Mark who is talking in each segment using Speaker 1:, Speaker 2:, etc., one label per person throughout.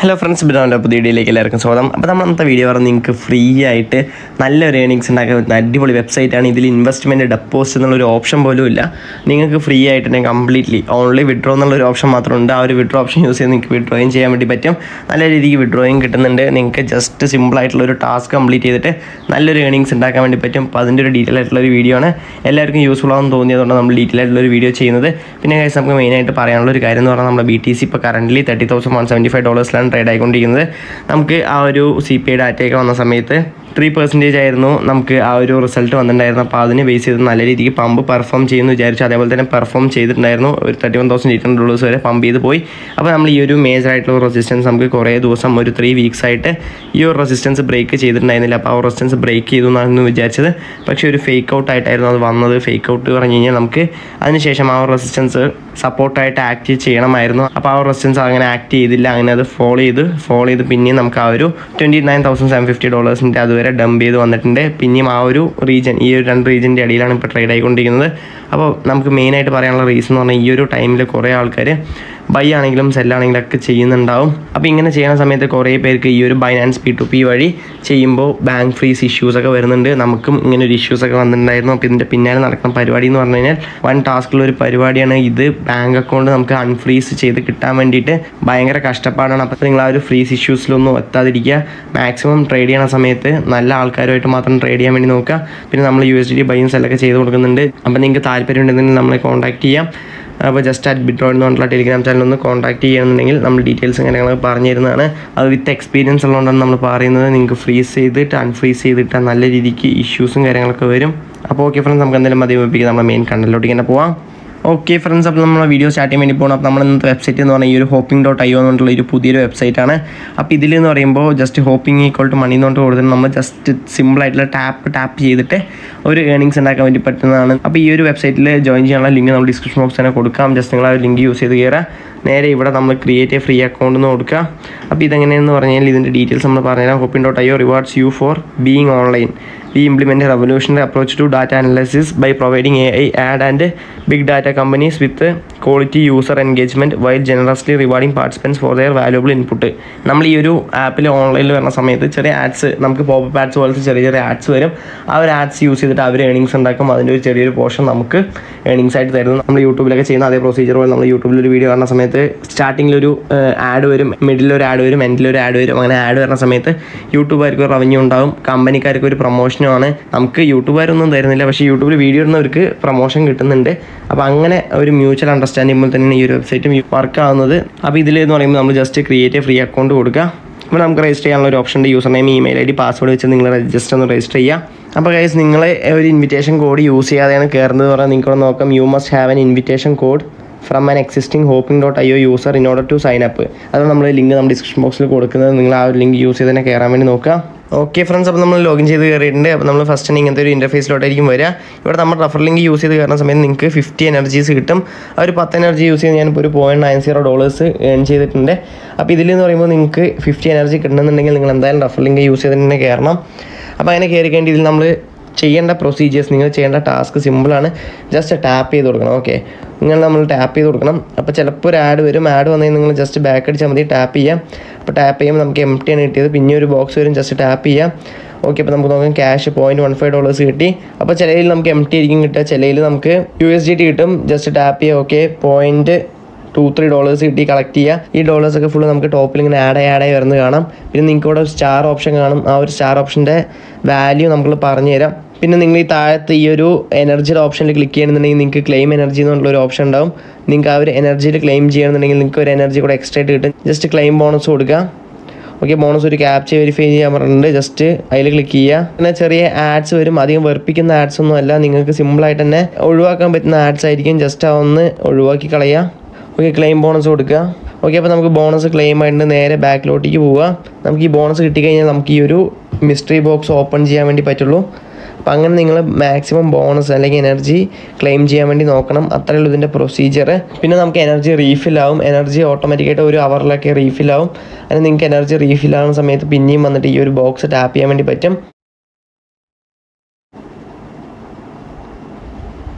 Speaker 1: hello friends ബിനോൻ്റെ പുതിയ വീഡിയോയിലേക്ക് എല്ലാവർക്കും സ്വാഗതം അപ്പോൾ നമ്മൾ അന്നത്തെ വീഡിയോ പറഞ്ഞാൽ നിങ്ങൾക്ക് ഫ്രീ ആയിട്ട് നല്ലൊരു ഏണിങ്സ് ഉണ്ടാക്കാൻ പറ്റുന്ന അടിപൊളി വെബ്സൈറ്റാണ് ഇതിൽ ഇൻവെസ്റ്റ്മെൻറ്റ് ഡെപ്പോസിറ്റ് എന്നുള്ളൊരു ഓപ്ഷൻ പോലും ഇല്ല നിങ്ങൾക്ക് ഫ്രീ ആയിട്ട് തന്നെ കംപ്ലീറ്റ്ലി ഓൺലി വിഡ്രോ എന്നുള്ളൊരു ഓപ്ഷൻ മാത്രമുണ്ട് ആ ഒരു വിഡ്രോ ഓപ്ഷൻ യൂസ് ചെയ്ത് നിങ്ങൾക്ക് വിഡ്രോയും ചെയ്യാൻ വേണ്ടി പറ്റും നല്ല രീതിക്ക് വിഡ്രോയും കിട്ടുന്നുണ്ട് നിങ്ങൾക്ക് ജസ്റ്റ് സിമ്പിൾ ആയിട്ടുള്ള ഒരു ടാസ്ക് കംപ്ലീറ്റ് ചെയ്തിട്ട് നല്ലൊരു ഏണിങ്സ് ഉണ്ടാക്കാൻ വേണ്ടി പറ്റും അപ്പോൾ അതിൻ്റെ ഒരു ഡീറ്റെയിൽ ആയിട്ടുള്ള ഒരു വീഡിയോ ആണ് എല്ലാവർക്കും യൂസ്ഫുൾ ആണെന്ന് തോന്നിയതുകൊണ്ട് നമ്മൾ ഡീറ്റെയിൽ ആയിട്ടുള്ള ഒരു വീഡിയോ ചെയ്യുന്നത് പിന്നെ guys നമുക്ക് മെയിനായിട്ട് പറയാനുള്ള ഒരു കാര്യം എന്ന് പറഞ്ഞാൽ നമ്മുടെ ബി ടി സി ഇപ്പോൾ current thirty thousand one seventy five ഡോളേഴ്സിലാണ് ട്രേഡ് ആയിക്കൊണ്ടിരിക്കുന്നത് നമുക്ക് ആ ഒരു സി പി ഐ ഡാറ്റയൊക്കെ വന്ന സമയത്ത് ത്രീ പെർസെൻറ്റേജ് ആയിരുന്നു നമുക്ക് ആ ഒരു റിസൾട്ട് വന്നിട്ടുണ്ടായിരുന്നു അപ്പോൾ അതിന് ബേസ് ചെയ്ത് നല്ല രീതിക്ക് പമ്പ് പെർഫോം ചെയ്യുമെന്ന് വിചാരിച്ചു അതേപോലെ തന്നെ പെർഫോം ചെയ്തിട്ടുണ്ടായിരുന്നു ഒരു thirty one thousand eight hundred dollars വരെ പമ്പ് ചെയ്ത് പോയി അപ്പോൾ നമ്മൾ ഈ ഒരു മേജർ ആയിട്ടുള്ള റെസിസ്റ്റൻസ് നമുക്ക് കുറേ ദിവസം ഒരു ത്രീ വീക്സ് ആയിട്ട് ഈ ഒരു റെസിസ്റ്റൻസ് ബ്രേക്ക് ചെയ്തിട്ടുണ്ടായിരുന്നില്ല അപ്പോൾ ആ റെസിസ്റ്റൻസ് ബ്രേക്ക് ചെയ്തു എന്നാണ് വിചാരിച്ചത് പക്ഷേ ഒരു ഫേക്ക് ഔട്ട് ആയിട്ടായിരുന്നു അത് വന്നത് ഫേക്ക് ഔട്ട് പറഞ്ഞു കഴിഞ്ഞാൽ നമുക്ക് അതിനുശേഷം ആ ഒരു റെസിസ്റ്റൻസ് സപ്പോർട്ടായിട്ട് ആക്ട് ചെയ്യണമായിരുന്നു അപ്പോൾ ആ ഒരു റെസിസ്റ്റൻസ് അങ്ങനെ ആക്ട് ചെയ്തില്ല അങ്ങനെ അത് ഫോളോ ചെയ്ത് ഫോളോ ചെയ്ത് പിന്നെയും നമുക്ക് ആ ഒരു twenty nine thousand seven fifty ഡോളേഴ്സിൻ്റെ അതുവരെ ഡംപ് ചെയ്ത് വന്നിട്ടുണ്ട് പിന്നെയും ആ ഒരു റീജൻ ഈ ഒരു രണ്ട് റീജൻ്റെ ഇടയിലാണ് ഇപ്പോൾ ട്രേഡ് ആയിക്കൊണ്ടിരിക്കുന്നത് അപ്പോൾ നമുക്ക് മെയിനായിട്ട് പറയാനുള്ള റീസൺ എന്ന് പറഞ്ഞാൽ ഈ ഒരു ടൈമിൽ കുറേ ആൾക്കാർ ബൈ ആണെങ്കിലും സെല്ലാണെങ്കിലും ഒക്കെ ചെയ്യുന്നുണ്ടാവും അപ്പോൾ ഇങ്ങനെ ചെയ്യുന്ന സമയത്ത് കുറേ പേർക്ക് ഈ ഒരു ബൈനാൻസ് പി ടു പി വഴി ചെയ്യുമ്പോൾ ബാങ്ക് ഫ്രീസ് ഇഷ്യൂസ് ഒക്കെ വരുന്നുണ്ട് നമുക്കും ഇങ്ങനെ ഒരു ഇഷ്യൂസ് ഒക്കെ വന്നിട്ടുണ്ടായിരുന്നു അപ്പോൾ ഇതിൻ്റെ പിന്നാലെ നടക്കുന്ന പരിപാടി എന്ന് പറഞ്ഞു കഴിഞ്ഞാൽ വൺ ടാസ്കുള്ള ഒരു പരിപാടിയാണ് ഇത് ബാങ്ക് അക്കൗണ്ട് നമുക്ക് അൺഫ്രീസ് ചെയ്ത് കിട്ടാൻ വേണ്ടിയിട്ട് ഭയങ്കര കഷ്ടപ്പാടാണ് അപ്പോൾ നിങ്ങൾ ആ ഒരു ഫ്രീസ് ഇഷ്യൂസിലൊന്നും എത്താതിരിക്കുക മാക്സിമം ട്രേഡ് ചെയ്യണ സമയത്ത് നല്ല ആൾക്കാരുമായിട്ട് മാത്രം ട്രേഡ് ചെയ്യാൻ വേണ്ടി നോക്കുക പിന്നെ നമ്മൾ യു എസ് ഡി ബൈയും സെല്ലൊക്കെ ചെയ്ത് കൊടുക്കുന്നുണ്ട് അപ്പോൾ നിങ്ങൾക്ക് താല്പര്യം ഉണ്ടെങ്കിൽ നമ്മളെ കോൺടാക്ട് ചെയ്യാം അപ്പോൾ ജസ്റ്റ് അറ്റ് ബിറ്റ്രോ എന്ന് പറഞ്ഞിട്ടുള്ള ടെലിഗ്രാം ചാനൽ ഒന്ന് കോൺടാക്ട് ചെയ്യുകയാണെന്നുണ്ടെങ്കിൽ നമ്മൾ ഡീറ്റെയിൽസ് കാര്യങ്ങളൊക്കെ പറഞ്ഞു തരുന്നതാണ് അത് വിത്ത് എക്സ്പീരിയൻസ് ഉള്ളതുകൊണ്ടാണ് നമ്മൾ പറയുന്നത് നിങ്ങൾക്ക് ഫ്രീസ് ചെയ്തിട്ട് അൺഫ്രീസ് ചെയ്തിട്ട് നല്ല രീതിക്ക് ഇഷ്യൂസും കാര്യങ്ങളൊക്കെ വരും അപ്പോൾ ഓക്കെ ഫ്രണ്ട്സ് നമുക്ക് എന്തെങ്കിലും മതി വെപ്പിക്കുക നമ്മുടെ മെയിൻ കണ്ടന്റിലോട്ട് ഇങ്ങനെ പോവാം ഓക്കെ ഫ്രണ്ട്സ് അപ്പോൾ നമ്മൾ വീഡിയോ സ്റ്റാർട്ട് ചെയ്യാൻ വേണ്ടി പോകണം അപ്പോൾ നമ്മൾ ഇന്നത്തെ വെബ്സൈറ്റ് എന്ന് പറഞ്ഞാൽ ഈ ഒരു ഹോപ്പിംഗ് ഡോട്ട് ഐ എന്ന് പറഞ്ഞിട്ടുള്ള ഒരു പുതിയൊരു വെബ്സൈറ്റ് ആണ് അപ്പോൾ ഇതിൽ എന്ന് പറയുമ്പോൾ just hopping equal to money എന്ന് പറഞ്ഞിട്ട് കൊടുത്തിട്ട് നമ്മൾ ജസ്റ്റ് സിമ്പിൾ ആയിട്ടുള്ള ടാപ്പ് ടാപ്പ് ചെയ്തിട്ട് ഒരു ഏണിങ്സ് ഉണ്ടാക്കാൻ വേണ്ടി പറ്റുന്നതാണ് അപ്പോൾ ഈ ഒരു വെബ്സൈറ്റിൽ ജോയിൻ ചെയ്യാനുള്ള ലിങ്ക് നമ്മൾ ഡിസ്ക്രിപ്ഷൻ ബോക്സിൽ തന്നെ കൊടുക്കാം ജസ്റ്റ് നിങ്ങൾ ആ ലിങ്ക് യൂസ് ചെയ്ത് കയറുക നേരെ ഇവിടെ നമ്മൾ ക്രിയേറ്റ് എ ഫ്രീ അക്കൗണ്ട് എന്ന് കൊടുക്കുക അപ്പോൾ ഇതെങ്ങനെയെന്ന് പറഞ്ഞാൽ ഇതിൻ്റെ ഡീറ്റെയിൽസ് നമ്മൾ പറഞ്ഞുതരാം hopping dot I rewards you for being online we implement revolutionary approach to data analysis by providing A I ad and big data companies with quality user engagement while generously rewarding participants for their valuable input നമ്മൾ ഈ ഒരു ആപ്പിൽ ഓൺലൈനിൽ വരുന്ന സമയത്ത് ചെറിയ ads നമുക്ക് pop ads പോലത്തെ ചെറിയ ചെറിയ ആഡ്സ് വരും ആ ഒരു ആഡ്സ് യൂസ് ചെയ്തിട്ട് അവർ ഏണിങ്സ് ഉണ്ടാക്കും അതിൻ്റെ ഒരു ചെറിയൊരു പോർഷൻ നമുക്ക് ഏണിങ്സ് ആയിട്ട് തരുന്നു നമ്മൾ യൂട്യൂബിലൊക്കെ ചെയ്യുന്ന അതേ പ്രൊസീജിയർ പോലെ നമ്മൾ യൂട്യൂബിൽ ഒരു വീഡിയോ കാണുന്ന സമയത്ത് സ്റ്റാർട്ടിങ്ങിൽ ഒരു ആഡ് വരും മിഡിൽ ഒരു ആഡ് വരും എൻഡിൽ ഒരു ആഡ് വരും അങ്ങനെ ആഡ് വരുന്ന സമയത്ത് യൂട്യൂബുകാർക്ക് ഒരു റവന്യൂ ഉണ്ടാവും കമ്പനിക്കാർക്ക് ഒരു പ്രൊമോഷനുമാണ് നമുക്ക് യൂട്യൂബുകാരൊന്നും തരുന്നില്ല പക്ഷേ യൂട്യൂബിൽ വീഡിയോ ഇടുന്നവർക്ക് പ്രൊമോഷൻ കിട്ടുന്നുണ്ട് അപ്പോൾ അങ്ങനെ ഒരു മ്യൂച്വൽ അണ്ടർസ്റ്റാൻഡിംഗ് തന്നെയാണ് ഈ ഒരു വെബ്സൈറ്റും വർക്ക് ആവുന്നത് അപ്പോൾ ഇതിൽ എന്ന് പറയുമ്പോൾ നമ്മൾ ജസ്റ്റ് ക്രിയേറ്റ് ഫ്രീ അക്കൗണ്ട് കൊടുക്കുക അപ്പോൾ നമുക്ക് രജിസ്റ്റർ ചെയ്യാനുള്ള ഒരു ഓപ്ഷൻ ഉണ്ട് user name email I D password വെച്ച് നിങ്ങൾ രജിസ്റ്റർ ഒന്ന് രജിസ്റ്റർ ചെയ്യുക അപ്പോൾ ഗൈസ് നിങ്ങൾ ഒരു ഇൻവിറ്റേഷൻ കോഡ് യൂസ് ചെയ്യാതെയാണ് കയറുന്നത് പറഞ്ഞാൽ നിങ്ങൾക്ക് നോക്കാം you must have an invitation code from an existing hopping dot I O user in order to sign up അത് നമ്മൾ ലിങ്ക് നമ്മൾ ഡിസ്ക്രിപ്ഷൻ ബോക്സിൽ കൊടുക്കുന്നത് നിങ്ങൾ ആ ഒരു ലിങ്ക് യൂസ് ചെയ്ത് തന്നെ കയറാൻ വേണ്ടി നോക്കുക ഓക്കെ ഫ്രണ്ട്സ് അപ്പോൾ നമ്മൾ ലോഗിൻ ചെയ്ത് കയറിയിട്ടുണ്ട് അപ്പോൾ നമ്മൾ ഫസ്റ്റ് തന്നെ ഇങ്ങനത്തെ ഒരു ഇൻ്റർഫേസിലോട്ടായിരിക്കും വരിക ഇവിടെ നമ്മൾ റഫർ ലിങ്ക് യൂസ് ചെയ്ത് കയറുന്ന സമയത്ത് നിങ്ങൾക്ക് ഫിഫ്റ്റി എനർജീസ് കിട്ടും ആ ഒരു പത്ത് എനർജി യൂസ് ചെയ്ത് ഞാനിപ്പോൾ ഒരു point nine zero dollars earn ചെയ്തിട്ടുണ്ട് അപ്പോൾ ഇതിൽ എന്ന് പറയുമ്പോൾ നിങ്ങൾക്ക് ഫിഫ്റ്റി എനർജി കിട്ടണമെന്നുണ്ടെങ്കിൽ നിങ്ങൾ എന്തായാലും റഫർ ലിങ്ക് യൂസ് ചെയ്ത് തന്നെ കയറണം അപ്പോൾ അങ്ങനെ കയറി കഴിഞ്ഞിട്ട് ഇതിൽ നമ്മൾ ചെയ്യേണ്ട പ്രൊസീജിയേഴ്സ് നിങ്ങൾ ചെയ്യേണ്ട ടാസ്ക് സിമ്പിളാണ് ജസ്റ്റ് ടാപ്പ് ചെയ്ത് കൊടുക്കണം ഓക്കെ നിങ്ങൾ നമ്മൾ ടാപ്പ് ചെയ്ത് കൊടുക്കണം അപ്പോൾ ചിലപ്പോൾ ഒരു ആഡ് വരും ആഡ് വന്നു നിങ്ങൾ ജസ്റ്റ് ബാക്ക് അടിച്ചാൽ മതി ടാപ്പ് ചെയ്യാം അപ്പോൾ ടാപ്പ് ചെയ്യുമ്പോൾ നമുക്ക് എം ടി ആണ് കിട്ടിയത് പിന്നെ ഒരു ബോക്സ് വരും ജസ്റ്റ് ടാപ്പ് ചെയ്യാം ഓക്കെ അപ്പോൾ നമുക്ക് നോക്കാം cash point one five dollars കിട്ടി അപ്പോൾ ചിലയിൽ നമുക്ക് എം ടി ആയിരിക്കും കിട്ടുക ചിലയിൽ നമുക്ക് യു എസ് ഡി ടി കിട്ടും ജസ്റ്റ് ടാപ്പ് ചെയ്യുക okay point two three dollars കിട്ടി കളക്ട് ചെയ്യുക ഈ ഡോളേഴ്സ് ഒക്കെ ഫുള്ള് നമുക്ക് ടോപ്പിൽ ഇങ്ങനെ ആഡ് ആയി ആഡ് ആയി വരുന്നത് കാണാം പിന്നെ നിങ്ങൾക്ക് ഇവിടെ ഒരു സ്റ്റാർ ഓപ്ഷൻ കാണും ആ ഒരു സ്റ്റാർ ഓപ്ഷൻ്റെ വാല്യൂ നമ്മൾ പറഞ്ഞു തരാം പിന്നെ നിങ്ങൾ ഈ താഴത്ത് ഈ ഒരു എനർജിയുടെ ഓപ്ഷനിൽ ക്ലിക്ക് ചെയ്യണമെന്നുണ്ടെങ്കിൽ നിങ്ങൾക്ക് ക്ലെയിം എനർജി എന്നുള്ള ഒരു ഓപ്ഷൻ ഉണ്ടാവും നിങ്ങൾക്ക് ആ ഒരു എനർജിയിൽ ക്ലെയിം ചെയ്യണമെന്നുണ്ടെങ്കിൽ നിങ്ങൾക്ക് ഒരു എനർജി കൂടെ എക്സ്ട്രാ ആയിട്ട് കിട്ടും ജസ്റ്റ് ക്ലെയിം ബോണസ് കൊടുക്കുക ഓക്കെ ബോണസ് ഒരു ക്യാപ്ച വെരിഫൈ ചെയ്യാൻ പറഞ്ഞിട്ടുണ്ട് ജസ്റ്റ് അതിൽ ക്ലിക്ക് ചെയ്യുക പിന്നെ ചെറിയ ആഡ്സ് വരും അധികം വെറുപ്പിക്കുന്ന ആഡ്സ് ഒന്നും അല്ല നിങ്ങൾക്ക് സിമ്പിളായിട്ട് തന്നെ ഒഴിവാക്കാൻ പറ്റുന്ന ആഡ്സ് ആയിരിക്കും ജസ്റ്റ് അതൊന്ന് ഒഴിവാക്കി കളയുക ഓക്കെ ക്ലെയിം ബോണസ് കൊടുക്കുക ഓക്കെ അപ്പോൾ നമുക്ക് ബോണസ് ക്ലെയിം ആയിട്ട് നേരെ ബാക്കിലോട്ടേക്ക് പോവുക നമുക്ക് ഈ ബോണസ് കിട്ടിക്കഴിഞ്ഞാൽ നമുക്ക് ഈ ഒരു മിസ്റ്ററി ബോക്സ് ഓപ്പൺ ചെയ്യാൻ വേണ്ടി പറ്റുള്ളൂ അപ്പം അങ്ങനെ നിങ്ങൾ മാക്സിമം ബോണസ് അല്ലെങ്കിൽ എനർജി ക്ലെയിം ചെയ്യാൻ വേണ്ടി നോക്കണം അത്രയേ ഉള്ളൂ ഇതിൻ്റെ പ്രൊസീജിയർ പിന്നെ നമുക്ക് എനർജി റീഫിൽ ആവും എനർജി ഓട്ടോമാറ്റിക്കായിട്ട് ഒരു അവറിലൊക്കെ റീഫിൽ ആവും അങ്ങനെ നിങ്ങൾക്ക് എനർജി റീഫിൽ ആവുന്ന സമയത്ത് പിന്നെയും വന്നിട്ട് ഈ ഒരു ബോക്സ് ടാപ്പ് ചെയ്യാൻ വേണ്ടി പറ്റും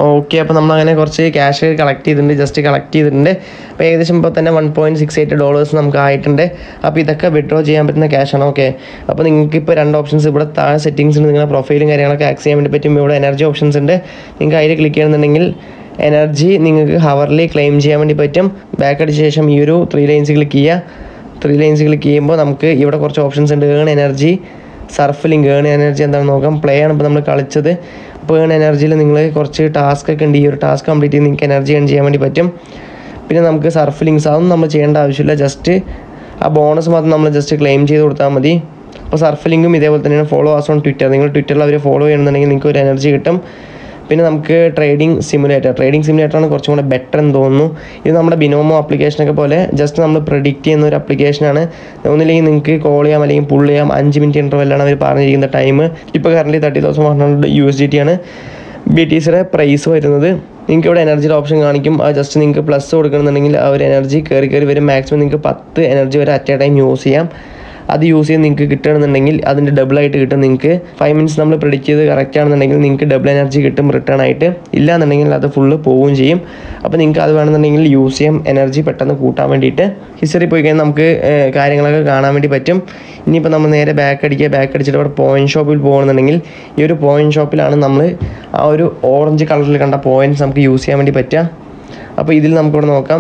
Speaker 1: ഓക്കെ അപ്പോൾ നമ്മൾ അങ്ങനെ കുറച്ച് ക്യാഷ് കളക്ട് ചെയ്തിട്ടുണ്ട് ജസ്റ്റ് കളക്ട് ചെയ്തിട്ടുണ്ട് അപ്പോൾ ഏകദേശം ഇപ്പോൾ തന്നെ one point six eight dollars നമുക്ക് ആയിട്ടുണ്ട് അപ്പോൾ ഇതൊക്കെ വിഡ്രോ ചെയ്യാൻ പറ്റുന്ന ക്യാഷാണ് ഓക്കെ അപ്പോൾ നിങ്ങൾക്ക് ഇപ്പോൾ രണ്ട് ഓപ്ഷൻസ് ഇവിടെ താഴെ സെറ്റിംഗ്സ് ഉണ്ട് നിങ്ങളുടെ പ്രൊഫൈലും കാര്യങ്ങളൊക്കെ ആക്സ് ചെയ്യാൻ വേണ്ടി പറ്റും ഇവിടെ എനർജി ഓപ്ഷൻസ് ഉണ്ട് നിങ്ങൾക്ക് അതിൽ ക്ലിക്ക് ചെയ്യണമെന്നുണ്ടെങ്കിൽ എനർജി നിങ്ങൾക്ക് ഹവർലി ക്ലെയിം ചെയ്യാൻ വേണ്ടി പറ്റും ബാക്ക് അടിച്ച ശേഷം ഈ ഒരു ത്രീ ലൈൻസ് ക്ലിക്ക് ചെയ്യുക ത്രീ ലൈൻസ് ക്ലിക്ക് ചെയ്യുമ്പോൾ നമുക്ക് ഇവിടെ കുറച്ച് ഓപ്ഷൻസ് ഉണ്ട് earn energy surf link earn energy എന്താണെന്ന് നോക്കാം പ്ലേ ആണ് ഇപ്പോൾ നമ്മൾ കളിച്ചത് അപ്പോൾ ഏൺ എനർജിയിൽ നിങ്ങൾ കുറച്ച് ടാസ്ക് ഒക്കെ ഉണ്ട് ഈ ഒരു ടാസ്ക് കംപ്ലീറ്റ് ചെയ്ത് നിങ്ങൾക്ക് എനർജി ഏൺ ചെയ്യാൻ വേണ്ടി പറ്റും പിന്നെ നമുക്ക് സർഫ് ലിങ്ക്സ് അതൊന്നും നമ്മൾ ചെയ്യേണ്ട ആവശ്യമില്ല ജസ്റ്റ് ആ ബോണസ് മാത്രം നമ്മൾ ജസ്റ്റ് ക്ലെയിം ചെയ്ത് കൊടുത്താൽ മതി അപ്പോൾ സർഫ് ലിങ്കും ഇതേപോലെ തന്നെയാണ് ഫോളോ ആസ് ഓൺ ട്വിറ്റർ നിങ്ങൾ ട്വിറ്ററിൽ അവർ ഫോളോ ചെയ്യണമെന്നുണ്ടെങ്കിൽ നിങ്ങൾക്ക് ഒരു എനർജി കിട്ടും പിന്നെ നമുക്ക് ട്രേഡിംഗ് സിമുലേറ്റർ ട്രേഡിംഗ് സിമുലേറ്ററാണ് കുറച്ചും കൂടെ ബെറ്റർ എന്ന് തോന്നുന്നു ഇത് നമ്മുടെ ബിനോമോ ആപ്ലിക്കേഷനൊക്കെ പോലെ ജസ്റ്റ് നമ്മൾ പ്രെഡിക്റ്റ് ചെയ്യുന്ന ഒരു ആപ്ലിക്കേഷനാണ് ഒന്നില്ലെങ്കിൽ നിങ്ങൾക്ക് കോൾ ചെയ്യാം അല്ലെങ്കിൽ പുൾ ചെയ്യാം അഞ്ച് മിനിറ്റ് ഇൻ്റർവെല്ലാണ് അവർ പറഞ്ഞിരിക്കുന്ന ടൈം ഇപ്പോൾ current thirty thousand one hundred U S D T ആണ് ബി ടി സിയുടെ പ്രൈസ് വരുന്നത് നിങ്ങൾക്ക് ഇവിടെ എനർജിയുടെ ഓപ്ഷൻ കാണിക്കും അത് ജസ്റ്റ് നിങ്ങൾക്ക് പ്ലസ് കൊടുക്കണമെന്നുണ്ടെങ്കിൽ ആ ഒരു എനർജി കയറി കയറി വരും മാക്സിമം നിങ്ങൾക്ക് പത്ത് എനർജി വരെ അറ്റ് എ ടൈം യൂസ് ചെയ്യാം അത് യൂസ് ചെയ്ത് നിങ്ങൾക്ക് കിട്ടുകയാണെന്നുണ്ടെങ്കിൽ അതിൻ്റെ ഡബിൾ ആയിട്ട് കിട്ടും നിങ്ങൾക്ക് ഫൈവ് മിനിറ്റ്സ് നമ്മൾ പ്രിഡിക്റ്റ് ചെയ്ത് കറക്റ്റ് ആണെന്നുണ്ടെങ്കിൽ നിങ്ങൾക്ക് ഡബിൾ എനർജി കിട്ടും റിട്ടേൺ ആയിട്ട് ഇല്ല എന്നുണ്ടെങ്കിൽ അത് ഫുള്ള് പോവുകയും ചെയ്യും അപ്പോൾ നിങ്ങൾക്ക് അത് വേണമെന്നുണ്ടെങ്കിൽ യൂസ് ചെയ്യാം എനർജി പെട്ടെന്ന് കൂട്ടാൻ വേണ്ടിയിട്ട് ഹിസ്റ്ററി പോയി കഴിഞ്ഞാൽ നമുക്ക് ഏഹ്, കാര്യങ്ങളൊക്കെ കാണാൻ വേണ്ടി പറ്റും ഇനിയിപ്പോൾ നമ്മൾ നേരെ ബാക്ക് അടിക്കുക ബാക്ക് അടിച്ചിട്ട് അവിടെ പോയിന്റ് ഷോപ്പിൽ പോകുകയാണെന്നുണ്ടെങ്കിൽ ഈ ഒരു പോയിന്റ് ഷോപ്പിലാണ് നമ്മൾ ആ ഒരു ഓറഞ്ച് കളറിൽ കണ്ട പോയിന്റ്സ് നമുക്ക് യൂസ് ചെയ്യാൻ വേണ്ടി പറ്റുക അപ്പോൾ ഇതിൽ നമുക്കിവിടെ നോക്കാം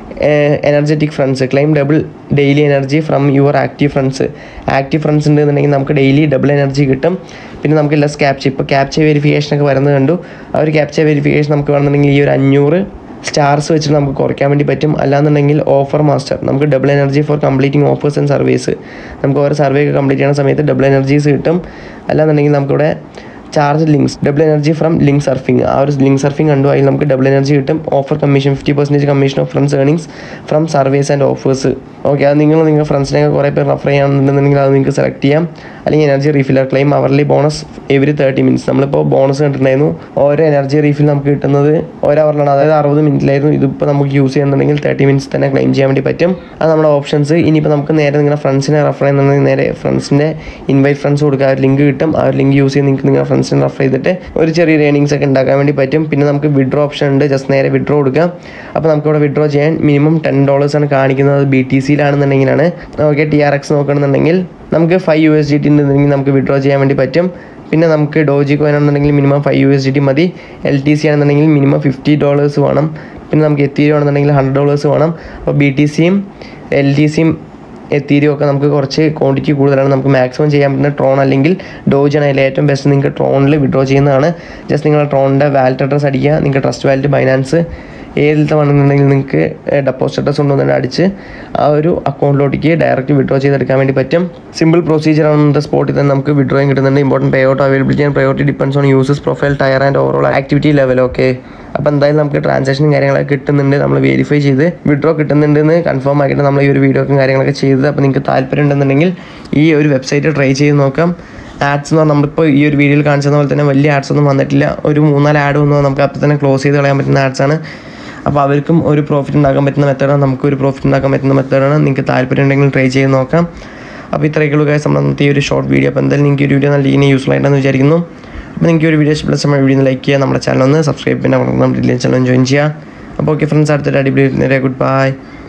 Speaker 1: energetic friends claim double daily energy from your active friends active friends ഉണ്ടെന്നുണ്ടെങ്കിൽ നമുക്ക് ഡെയിലി ഡബിൾ എനർജി കിട്ടും പിന്നെ നമുക്ക് ലെസ് ക്യാപ്ച ഇപ്പോൾ ക്യാപ്ച വെരിഫിക്കേഷൻ ഒക്കെ വരുന്നത് കണ്ടു ആ ഒരു ക്യാപ്ച വെരിഫിക്കേഷൻ നമുക്ക് വേണമെന്നുണ്ടെങ്കിൽ ഈ ഒരു അഞ്ഞൂറ് സ്റ്റാർസ് വെച്ചിട്ട് നമുക്ക് കുറയ്ക്കാൻ വേണ്ടി പറ്റും അല്ലാന്നുണ്ടെങ്കിൽ ഓഫർ മാസ്റ്റർ നമുക്ക് double energy for completing offers and service നമുക്ക് ഓരോ സർവേ ഒക്കെ കംപ്ലീറ്റ് ചെയ്യുന്ന സമയത്ത് ഡബിൾ എനർജീസ് കിട്ടും അല്ലാന്നുണ്ടെങ്കിൽ നമുക്കിവിടെ charge links double energy from link surfing ആ ഒരു ലിങ്ക് സർഫിംഗ് കണ്ടു അതിൽ നമുക്ക് ഡബിൾ എനർജി കിട്ടും offer commission fifty percentage commission of friends earnings from service and offers okay അത് നിങ്ങൾ നിങ്ങളുടെ ഫ്രണ്ട്സിനെയൊക്കെ കുറേ പേർ റെഫർ ചെയ്യാണെന്നുണ്ടെങ്കിൽ അത് നിങ്ങൾക്ക് സെലക്ട് ചെയ്യാം അല്ലെങ്കിൽ energy refiller claim hourly bonus every thirty minutes നമ്മളിപ്പോൾ ബോണസ് കണ്ടിട്ടുണ്ടായിരുന്നു ഓരോ എനർജി റീഫിൽ നമുക്ക് കിട്ടുന്നത് ഓരോ അവറിലാണ് അതായത് അറുപത് മിനിറ്റിലായിരുന്നു ഇതിപ്പോൾ നമുക്ക് യൂസ് ചെയ്യുന്നുണ്ടെങ്കിൽ തേർട്ടി മിനിറ്റ്സ് തന്നെ ക്ലെയിം ചെയ്യാൻ വേണ്ടി പറ്റും അത് നമ്മുടെ ഓപ്ഷൻസ് ഇനിയിപ്പോൾ നമുക്ക് നേരെ നിങ്ങളുടെ ഫ്രണ്ട്സിനെ റെഫർ ചെയ്യുന്നുണ്ടെങ്കിൽ നേരെ ഫ്രണ്ട്സിൻ്റെ ഇൻവൈറ്റ് ഫ്രണ്ട്സ് കൊടുക്കുക ആ ഒരു ലിങ്ക് കിട്ടും ആ ഒരു ലിങ്ക് യൂസ് ചെയ്ത് നിങ്ങൾക്ക് നിങ്ങളുടെ ഫ്രണ്ട്സിനെ റെഫർ ചെയ്തിട്ട് ഒരു ചെറിയ ഏണിങ്സ് ഒക്കെ ഉണ്ടാക്കാൻ വേണ്ടി പറ്റും പിന്നെ നമുക്ക് വിഡ്രോ ഓപ്ഷൻ ഉണ്ട് ജസ്റ്റ് നേരെ വിഡ്രോ കൊടുക്കാം അപ്പോൾ നമുക്ക് ഇവിടെ വിഡ്രോ ചെയ്യാൻ മിനിമം ടെൻ ഡോളേഴ്സ് ആണ് കാണിക്കുന്നത് ബി ടി സിയിലാണെന്നുണ്ടെങ്കിലാണ് ഓക്കെ ടി ആർ എക്സ് നോക്കണമെന്നുണ്ടെങ്കിൽ നമുക്ക് five U S D T ഉണ്ടെന്നുണ്ടെങ്കിൽ നമുക്ക് വിഡ്രോ ചെയ്യാൻ വേണ്ടി പറ്റും പിന്നെ നമുക്ക് ഡോജി കോയിൻ ആണെന്നുണ്ടെങ്കിൽ minimum five U S D T മതി എൽ ടി സി ആണെന്നുണ്ടെങ്കിൽ മിനിമം ഫിഫ്റ്റി ഡോളേഴ്സ് വേണം പിന്നെ നമുക്ക് എത്തീരിയം ആണെന്നുണ്ടെങ്കിൽ ഹൺഡ്രഡ് ഡോളേഴ്സ് വേണം അപ്പോൾ ബി ടി സിയും എൽ ടി സിയും എത്തീരിയം ഒക്കെ നമുക്ക് കുറച്ച് ക്വാണ്ടിറ്റി കൂടുതലാണ് നമുക്ക് മാക്സിമം ചെയ്യാൻ പറ്റുന്ന ട്രോൺ അല്ലെങ്കിൽ ഡോജ് ആണ് അതിൽ ഏറ്റവും ബെസ്റ്റ് നിങ്ങൾക്ക് ട്രോണിൽ വിഡ്രോ ചെയ്യുന്നതാണ് ജസ്റ്റ് നിങ്ങൾ ട്രോണിൻ്റെ വാലറ്റ് അഡ്രസ് അടിക്കുക നിങ്ങൾക്ക് ട്രസ്റ്റ് വാലറ്റ് ബൈനാൻസ് ഏതിലത്തെ വേണമെന്നുണ്ടെങ്കിൽ നിങ്ങൾക്ക് ഡെപ്പോസിറ്റ് അഡ്രസ് കൊണ്ടുവന്നിട്ട് അടിച്ച് ആ ഒരു അക്കൗണ്ടിലോട്ടേക്ക് ഡയറക്റ്റ് വിഡ്രോ ചെയ്തെടുക്കാൻ വേണ്ടി പറ്റും സിമ്പിൾ പ്രൊസീജിയർ ആണ് സ്പോട്ടിൽ തന്നെ നമുക്ക് വിഡ്രോയും കിട്ടുന്നുണ്ട് important pay out availability and priority depends on യൂസസ് profile tier and overall activity level okay അപ്പോൾ എന്തായാലും നമുക്ക് ട്രാൻസാക്ഷനും കാര്യങ്ങളൊക്കെ കിട്ടുന്നുണ്ട് നമ്മൾ വെരിഫൈ ചെയ്ത് വിഡ്രോ കിട്ടുന്നുണ്ടെന്ന് കൺഫേം ആക്കിയിട്ട് നമ്മൾ ഈ ഒരു വീഡിയോക്കും കാര്യങ്ങളൊക്കെ ചെയ്തത് അപ്പോൾ നിങ്ങൾക്ക് താല്പര്യം ഉണ്ടെന്നുണ്ടെങ്കിൽ ഈ ഒരു വെബ്സൈറ്റ് ട്രൈ ചെയ്ത് നോക്കാം ആഡ്സ് എന്ന് പറഞ്ഞാൽ നമ്മളിപ്പോൾ ഈ ഒരു വീഡിയോയിൽ കാണിച്ചത് പോലെ തന്നെ വലിയ ആഡ്സ് ഒന്നും വന്നിട്ടില്ല ഒരു മൂന്നാല് ആഡ് വന്നു നമുക്ക് അപ്പോൾ തന്നെ ക്ലോസ് ചെയ്ത് കളയാൻ പറ്റുന്ന ആഡ്സ് ആണ് അപ്പോൾ അവർക്കും ഒരു പ്രോഫിറ്റ് ഉണ്ടാക്കാൻ പറ്റുന്ന മെത്തേഡാണ് നമുക്ക് ഒരു പ്രോഫിറ്റ് ഉണ്ടാക്കാൻ പറ്റുന്ന മെത്തേഡാണ് നിങ്ങൾക്ക് താല്പര്യം ഉണ്ടെങ്കിൽ ട്രൈ ചെയ്ത് നോക്കാം അപ്പോൾ ഇത്രയൊക്കെയുള്ള കാര്യം സംബന്ധിച്ച് ഈ ഒരു ഷോർട്ട് വീഡിയോ അപ്പോൾ എന്തായാലും നിങ്ങൾക്ക് ഒരു വീഡിയോ നല്ല ഇനി യൂസ്ഫുൾ ആയിട്ടെന്ന് വിചാരിക്കുന്നു അപ്പോൾ നിങ്ങൾക്ക് ഈ ഒരു വീഡിയോ ഇഷ്ടപ്പെട്ട സമയം വീഡിയോ ലൈക്ക് ചെയ്യുക നമ്മുടെ ചാനൽ ഒന്ന് സബ്സ്ക്രൈബ് പിന്നെ നമ്മുടെ ചാനൽ ജോയിൻ ചെയ്യുക അപ്പോൾ ഓക്കെ ഫ്രണ്ട്സ് അടുത്തൊരു അടിപൊളി ഗുഡ് ബൈ